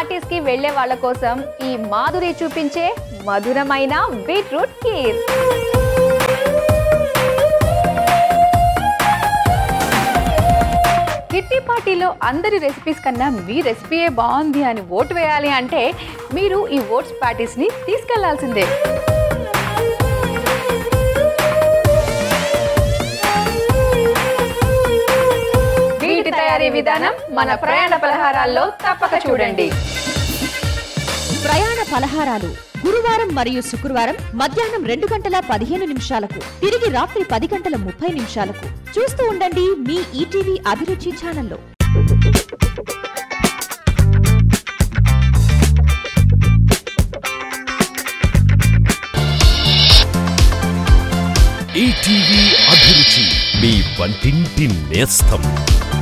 parties కి వెళ్లే వాళ్ళ కోసం ఈ మాధురి చూపించే మధురమైన బీట్రూట్ కీర్ కిట్టి పార్టీలో అందరి రెసిపీస్ కన్నా మీ రెసిపీయే బాగుంది అని ఓటు వేయాలి అంటే మీరు ఈ ఓట్స్ ప్యాటీస్ ని తీసుకెళ్లాల్సిందే వీటి తయారీ విధానం మన ప్రయాణ పలహారాల్లో తప్పక చూడండి ప్రయాణ పలహారాలు గురువారం మరియు శుక్రవారం మధ్యాహ్నం రెండు గంటల పదిహేను నిమిషాలకు తిరిగి రాత్రి పది గంటల ముప్పై నిమిషాలకు చూస్తూ ఉండండి మీ ఈటీవీ అభిరుచి ఛానల్లో ఈటీవీ అభిరుచి మీ వంటింటి నేస్తం